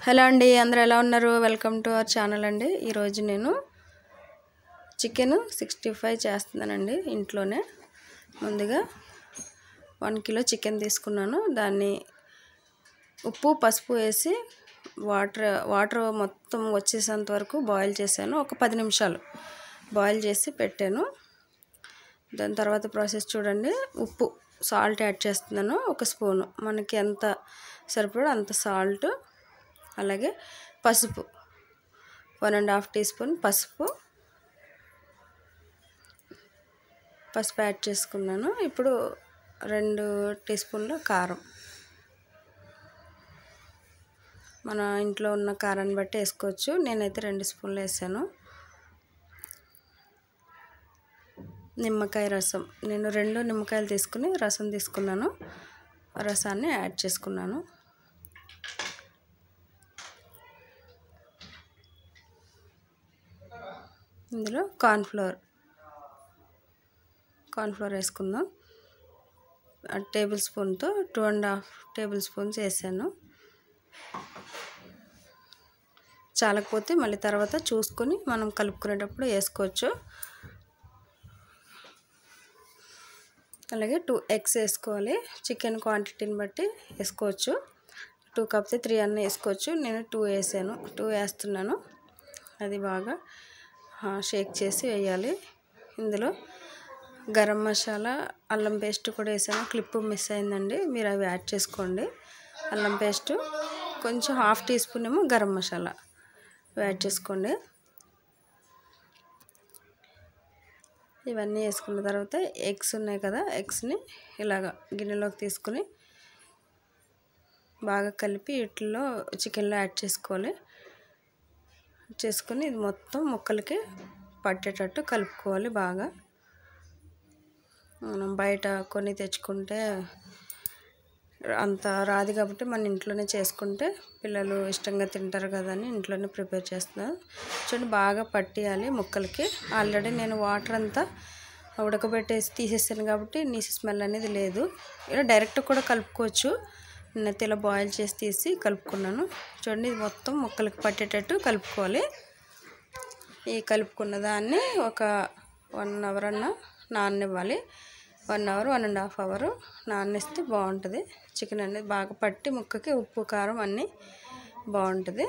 hello అండి అందరూ ఎలా ఉన్నారు వెల్కమ్ టు అవర్ ఛానల్ అండి ఈరోజు నేను చికెన్ సిక్స్టీ ఫైవ్ చేస్తున్నానండి ఇంట్లోనే ముందుగా వన్ కిలో చికెన్ తీసుకున్నాను దాన్ని ఉప్పు పసుపు వేసి వాటర్ వాటర్ మొత్తం వచ్చేసేంత వరకు బాయిల్ చేశాను ఒక పది నిమిషాలు బాయిల్ చేసి పెట్టాను దాని తర్వాత ప్రాసెస్ చూడండి ఉప్పు సాల్ట్ యాడ్ చేస్తున్నాను ఒక స్పూను మనకి ఎంత సరిపడో అంత సాల్ట్ అలాగే పసుపు one and half teaspoon పసుపు పసుపు యాడ్ చేసుకున్నాను ఇప్పుడు రెండు టీ స్పూన్ల కారం మన ఇంట్లో ఉన్న కారాన్ని బట్టి వేసుకోవచ్చు నేనైతే రెండు స్పూన్లు వేసాను నిమ్మకాయ రసం నేను రెండు నిమ్మకాయలు తీసుకుని రసం తీసుకున్నాను రసాన్ని యాడ్ చేసుకున్నాను ఇందులో కార్న్ఫ్లోర్ కార్న్ఫ్లోర్ వేసుకుందాం టేబుల్ స్పూన్తో two and half tablespoons వేసాను చాలకపోతే మళ్ళీ తర్వాత చూసుకొని మనం కలుపుకునేటప్పుడు వేసుకోవచ్చు అలాగే టూ ఎగ్స్ వేసుకోవాలి చికెన్ క్వాంటిటీని బట్టి వేసుకోవచ్చు టూ కప్తే త్రీ అన్న వేసుకోవచ్చు నేను టూ వేసాను టూ వేస్తున్నాను అది బాగా షేక్ చేసి వేయాలి ఇందులో గరం మసాలా అల్లం పేస్ట్ కూడా వేసాను క్లిప్ మిస్ అయిందండి మీరు అవి యాడ్ చేసుకోండి అల్లం పేస్ట్ కొంచెం హాఫ్ టీ స్పూన్ ఏమో గరం మసాలా యాడ్ చేసుకోండి ఇవన్నీ వేసుకున్న తర్వాత ఎగ్స్ ఉన్నాయి కదా ఎగ్స్ని ఇలాగ గిన్నెలోకి తీసుకుని బాగా కలిపి వీటిలో చికెన్లో యాడ్ చేసుకోవాలి చేసుకుని ఇది మొత్తం ముక్కలకి పట్టేటట్టు కలుపుకోవాలి బాగా మనం బయట కొన్ని తెచ్చుకుంటే అంత రాదు కాబట్టి మన ఇంట్లోనే చేసుకుంటే పిల్లలు ఇష్టంగా తింటారు కదా అని ఇంట్లోనే ప్రిపేర్ చేస్తున్నాను చూడండి బాగా పట్టియాలి ముక్కలకి ఆల్రెడీ నేను వాటర్ అంతా ఉడకబెట్టేసి తీసేసాను కాబట్టి నీసి స్మెల్ అనేది లేదు ఇలా డైరెక్ట్ కూడా కలుపుకోవచ్చు నేనైతే ఇలా బాయిల్ చేసి తీసి కలుపుకున్నాను చూడండి ఇది మొత్తం ముక్కలకి పట్టేటట్టు కలుపుకోవాలి ఈ కలుపుకున్న దాన్ని ఒక వన్ అవర్ అన్న నాననివ్వాలి one hour one and half hour నానేస్తే బాగుంటుంది చికెన్ అనేది బాగా పట్టి ముక్కకి ఉప్పు కారం అన్నీ బాగుంటుంది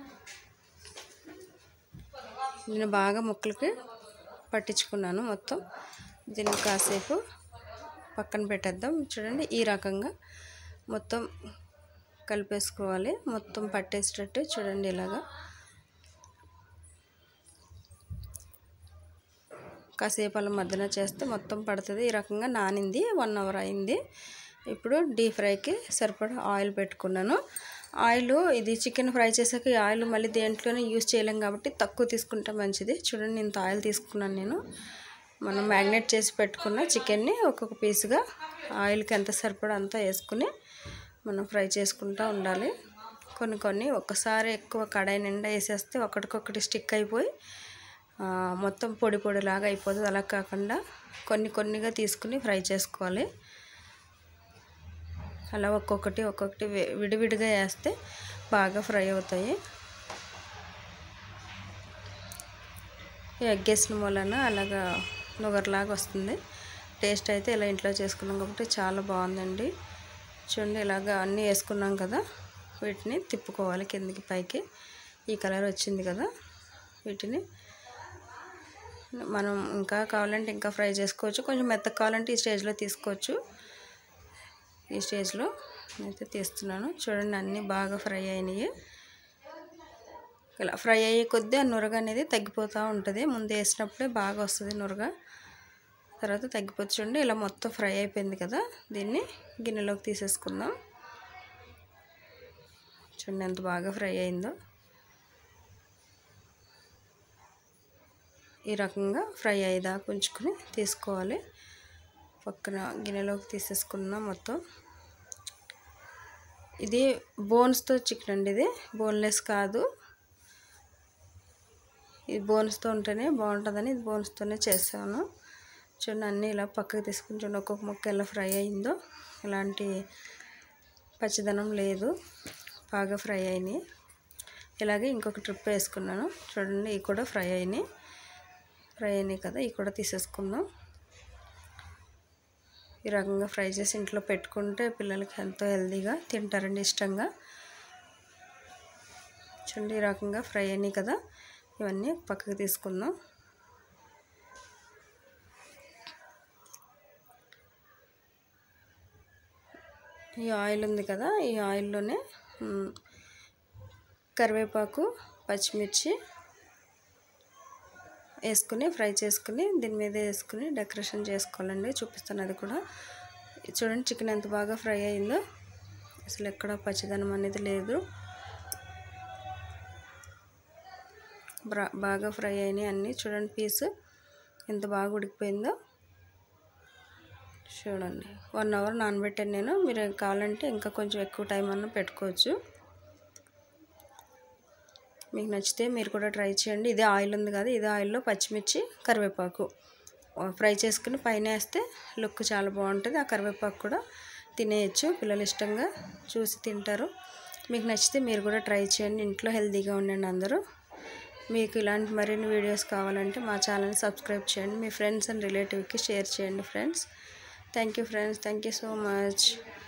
నేను బాగా ముక్కలకి పట్టించుకున్నాను మొత్తం దీన్ని కాసేపు పక్కన పెట్టేద్దాం చూడండి ఈ రకంగా మొత్తం కలిపేసుకోవాలి మొత్తం పట్టేసేటట్టు చూడండి ఇలాగా కాసేపు అలా మధ్యన చేస్తే మొత్తం పడుతుంది ఈ రకంగా నానింది వన్ అవర్ అయింది ఇప్పుడు డీప్ ఫ్రైకి సరిపడా ఆయిల్ పెట్టుకున్నాను ఆయిల్ ఇది చికెన్ ఫ్రై చేసాక ఈ ఆయిల్ మళ్ళీ దేంట్లోనే యూజ్ చేయలేం కాబట్టి తక్కువ తీసుకుంటే మంచిది చూడండి ఇంత ఆయిల్ తీసుకున్నాను నేను మనం మ్యాగ్నేట్ చేసి పెట్టుకున్న చికెన్ని ఒక్కొక్క పీస్గా ఆయిల్కి ఎంత సరిపడా అంతా వేసుకుని మనం ఫ్రై చేసుకుంటూ ఉండాలి కొన్ని కొన్ని ఒక్కసారి ఎక్కువ కడాయి నిండా వేసేస్తే ఒకటికొకటి స్టిక్ అయిపోయి మొత్తం పొడి పొడిలాగా అయిపోతుంది అలా కాకుండా కొన్ని కొన్నిగా తీసుకుని ఫ్రై చేసుకోవాలి అలా ఒక్కొక్కటి ఒక్కొక్కటి విడివిడిగా వేస్తే బాగా ఫ్రై అవుతాయి ఎగ్ వేసిన వలన అలాగా నుగర్లాగా వస్తుంది టేస్ట్ అయితే ఇలా ఇంట్లో చేసుకున్నాం కాబట్టి చాలా బాగుందండి చూడండి ఇలాగ అన్నీ వేసుకున్నాం కదా వీటిని తిప్పుకోవాలి కిందికి పైకి ఈ కలర్ వచ్చింది కదా వీటిని మనం ఇంకా కావాలంటే ఇంకా ఫ్రై చేసుకోవచ్చు కొంచెం మెత్తగా కావాలంటే ఈ స్టేజ్లో తీసుకోవచ్చు ఈ స్టేజ్లో అయితే తీస్తున్నాను చూడండి అన్నీ బాగా ఫ్రై అయినాయి ఇలా ఫ్రై అయ్యే కొద్దీ ఆ నురగ అనేది తగ్గిపోతూ ఉంటుంది ముందు వేసినప్పుడే బాగా వస్తుంది నురగ తర్వాత తగ్గిపోతే చూడండి ఇలా మొత్తం ఫ్రై అయిపోయింది కదా దీన్ని గిన్నెలోకి తీసేసుకుందాం చూడండి ఎంత బాగా ఫ్రై అయిందో ఈ రకంగా ఫ్రై అయ్యేదాకా ఉంచుకొని తీసుకోవాలి పక్కన గిన్నెలోకి తీసేసుకున్నాం మొత్తం ఇది బోన్స్తో చికెన్ అండి ఇది బోన్లెస్ కాదు ఇది బోన్స్తో ఉంటేనే బాగుంటుందని ఇది బోన్స్తోనే చేసాను చూడండి అన్నీ ఇలా పక్కకు తీసుకుని చూడండి ఒక్కొక్క ముక్క ఎలా ఫ్రై అయిందో ఇలాంటి పచ్చిదనం లేదు బాగా ఫ్రై అయినాయి ఇలాగే ఇంకొక ట్రిప్ వేసుకున్నాను చూడండి ఇవి కూడా ఫ్రై అయినాయి ఫ్రై అయినాయి కదా ఇవి కూడా తీసేసుకుందాం ఈ రకంగా ఫ్రై చేసి ఇంట్లో పెట్టుకుంటే పిల్లలకి ఎంతో హెల్తీగా తింటారండి ఇష్టంగా చూడండి ఈ రకంగా ఫ్రై అయినాయి కదా ఇవన్నీ పక్కకు తీసుకుందాం ఈ ఆయిల్ ఉంది కదా ఈ ఆయిల్లోనే కరివేపాకు పచ్చిమిర్చి వేసుకుని ఫ్రై చేసుకుని దీని మీద వేసుకుని డెకరేషన్ చేసుకోవాలండి చూపిస్తాను అది కూడా చూడండి చికెన్ ఎంత బాగా ఫ్రై అయిందో అసలు ఎక్కడ పచ్చిదనం అనేది లేదు బాగా ఫ్రై అయినాయి అన్నీ చూడండి పీస్ ఎంత బాగా ఉడికిపోయిందో చూడండి వన్ అవర్ నానబెట్టాను నేను మీరు కావాలంటే ఇంకా కొంచెం ఎక్కువ టైం అన్న పెట్టుకోవచ్చు మీకు నచ్చితే మీరు కూడా ట్రై చేయండి ఇదే ఆయిల్ ఉంది కదా ఇదే ఆయిల్లో పచ్చిమిర్చి కరివేపాకు ఫ్రై చేసుకుని పైన వేస్తే లుక్ చాలా బాగుంటుంది ఆ కరివేపాకు కూడా తినేయచ్చు పిల్లలు ఇష్టంగా చూసి తింటారు మీకు నచ్చితే మీరు కూడా ట్రై చేయండి ఇంట్లో హెల్తీగా ఉండండి అందరూ మీకు ఇలాంటి మరిన్ని వీడియోస్ కావాలంటే మా ఛానల్ని సబ్స్క్రైబ్ చేయండి మీ ఫ్రెండ్స్ అండ్ రిలేటివ్కి షేర్ చేయండి friends thank you friends thank you so much